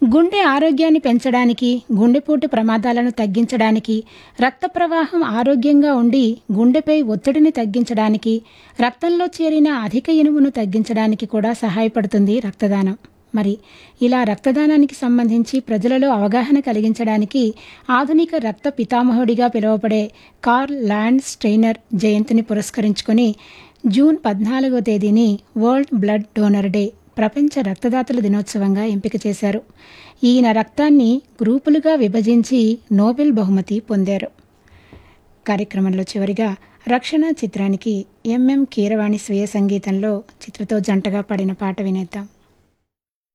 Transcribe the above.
గుండె ఆరోగ్యాన్ని పెంచడానికి గుండెపోటు ప్రమాదాలను తగ్గించడానికి రక్త ప్రవాహం ఆరోగ్యంగా ఉండి గుండెపై ఒత్తిడిని తగ్గించడానికి రక్తంలో చేరిన అధిక ఇనుమును తగ్గించడానికి కూడా సహాయపడుతుంది రక్తదానం మరి ఇలా రక్తదానానికి సంబంధించి ప్రజలలో అవగాహన కలిగించడానికి ఆధునిక రక్త పితామహుడిగా పిలువబడే కార్ల్ ల్యాండ్ స్టెయినర్ జయంతిని పురస్కరించుకొని జూన్ పద్నాలుగో తేదీని వరల్డ్ బ్లడ్ డోనర్ డే ప్రపంచ రక్తదాతల దినోత్సవంగా ఎంపిక చేశారు ఈయన రక్తాన్ని గ్రూపులుగా విభజించి నోబెల్ బహుమతి పొందారు కార్యక్రమంలో చివరిగా రక్షణ చిత్రానికి ఎంఎం కీరవాణి స్వీయ సంగీతంలో చిత్రతో జంటగా పాడిన పాట వినేద్దాం